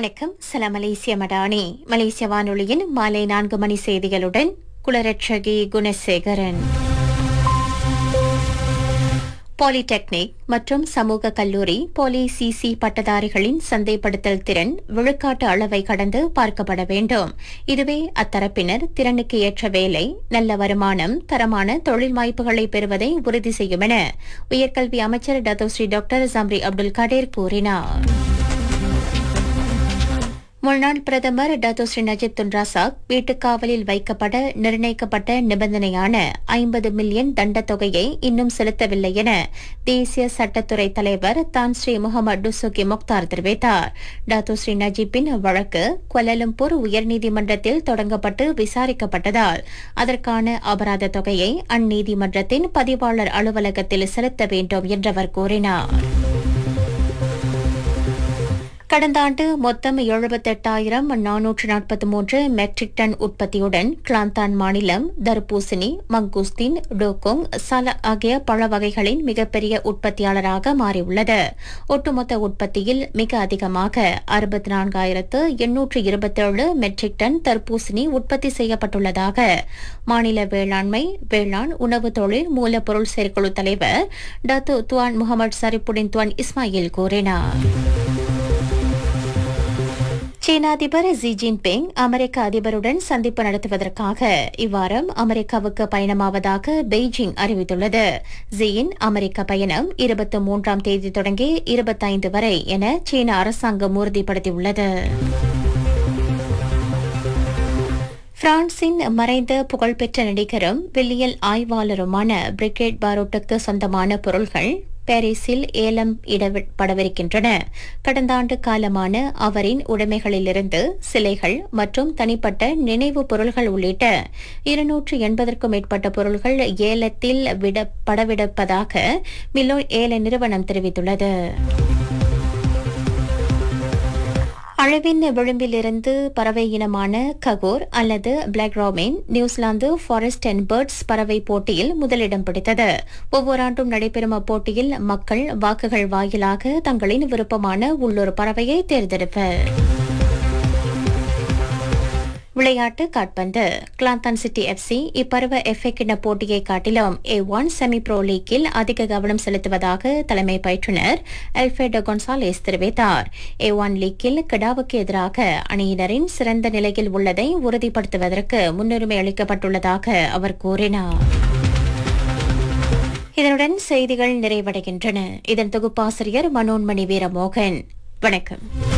வணக்கம் சலாம் மலேசிய மடானி மலேசிய வானொலியின் மாலை நான்கு மணி செய்திகளுடன் குலரட்சகி குணசேகரன் பாலிடெக்னிக் மற்றும் சமூக கல்லூரி போலி சிசி பட்டதாரிகளின் சந்தைப்படுத்தல் திறன் விழுக்காட்டு அளவை கடந்து பார்க்கப்பட வேண்டும் இதுவே அத்தரப்பினர் திறனுக்கு ஏற்ற வேலை நல்ல வருமானம் தரமான தொழில் வாய்ப்புகளை பெறுவதை உறுதி செய்யும் என உயர்கல்வி அமைச்சர் Datuk Seri doctor Zambry Abdul Kadir கூறினார் முன்னாள் பிரதமர் டத்தோஸ்ரீ நஜிப் துன் ரசாக் வீட்டுக்காவலில் வைக்கப்பட நிர்ணயிக்கப்பட்ட நிபந்தனையான ஐம்பது மில்லியன் தண்டத் தொகையை இன்னும் செலுத்தவில்லை என தேசிய சட்டத்துறை தலைவர் தான் ஸ்ரீ முகமது டுசுகி முக்தார் தெரிவித்தார் டத்தோஸ்ரீ நஜீப்பின் வழக்கு குவலலம்பூர் உயர்நீதிமன்றத்தில் தொடங்கப்பட்டு விசாரிக்கப்பட்டதால் அதற்கான அபராத தொகையை அந்நீதிமன்றத்தின் பதிவாளர் அலுவலகத்தில் செலுத்த வேண்டும் என்றவர் கூறினார் கடந்த ஆண்டு மொத்தம் எழுபத்தெட்டாயிரம் நானூற்று நாற்பத்தி மூன்று மெட்ரிக் டன் உற்பத்தியுடன் கிளாந்தான் மாநிலம் தர்பூசணி மங்கூஸ்தீன் டோகோங் சல ஆகிய பழ வகைகளின் மிகப்பெரிய உற்பத்தியாளராக மாறியுள்ளது ஒட்டுமொத்த உற்பத்தியில் மிக அதிகமாக அறுபத்தி நான்காயிரத்து எண்ணூற்று இருபத்தேழு மெட்ரிக் டன் தர்பூசணி உற்பத்தி செய்யப்பட்டுள்ளதாக மாநில வேளாண்மை வேளாண் உணவு தொழில் மூலப்பொருள் செயற்குழு தலைவர் Datuk Tuan Mohamed Sharifuddin Tuan Ismail கூறினார் சீன அதிபர் ஜி ஜின்பிங் அமெரிக்க அதிபருடன் சந்திப்பு நடத்துவதற்காக இவ்வாரம் அமெரிக்காவுக்கு பயணமாவதாக பெய்ஜிங் அறிவித்துள்ளது ஜியின் அமெரிக்க பயணம் இருபத்தி மூன்றாம் தேதி தொடங்கி இருபத்தைந்து வரை என சீன அரசாங்கம் உறுதிப்படுத்தியுள்ளது பிரான்சின் மறைந்த புகழ்பெற்ற நடிகரும் வில்லியல் ஆய்வாளருமான பிரிகேட் பாரோட்டுக்கு சொந்தமான பொருள்கள் பாரிஸில் ஏலம் இடப்படவிருக்கின்றன கடந்த ஆண்டு காலமான அவரின் உடைமைகளிலிருந்து சிலைகள் மற்றும் தனிப்பட்ட நினைவு பொருள்கள் உள்ளிட்ட இருநூற்று எண்பதற்கும் மேற்பட்ட பொருள்கள் ஏலத்தில் விடப்படவிருப்பதாக மிலோ ஏல நிறுவனம் தெரிவித்துள்ளது அழவின் விளிம்பிலிருந்து பறவை இனமான ககோர் அல்லது பிளாக் ராமின் நியூசிலாந்து ஃபாரஸ்ட் அண்ட் பேர்ட்ஸ் பறவை போட்டியில் முதலிடம் பிடித்தது ஒவ்வொரு ஆண்டும் நடைபெறும் அப்போட்டியில் மக்கள் வாக்குகள் வாயிலாக தங்களின் விருப்பமான உள்ளூர் பறவையை தேர்ந்தெடுப்பர் விளையாட்டு காட்பந்து கிளாந்தான் சிட்டி எஃப்சி இப்பருவ எஃப்ஏ கிண்ண போட்டியை காட்டிலும் ஏ ஒன் செமி ப்ரோ லீக்கில் அதிக கவனம் செலுத்துவதாக தலைமை பயிற்றுநர் அல்ஃபேடோ கொன்சாலேஸ் தெரிவித்தார் ஏ ஒன் லீக்கில் கிடாவுக்கு எதிராக அணியினரின் சிறந்த நிலையில் உள்ளதை உறுதிப்படுத்துவதற்கு முன்னுரிமை அளிக்கப்பட்டுள்ளதாக அவர் கூறினார் இதனுடன் செய்திகள் நிறைவடைகின்றன இதன் தொகுப்பாசிரியர் மனோன்மணி வீரமோகன் வணக்கம்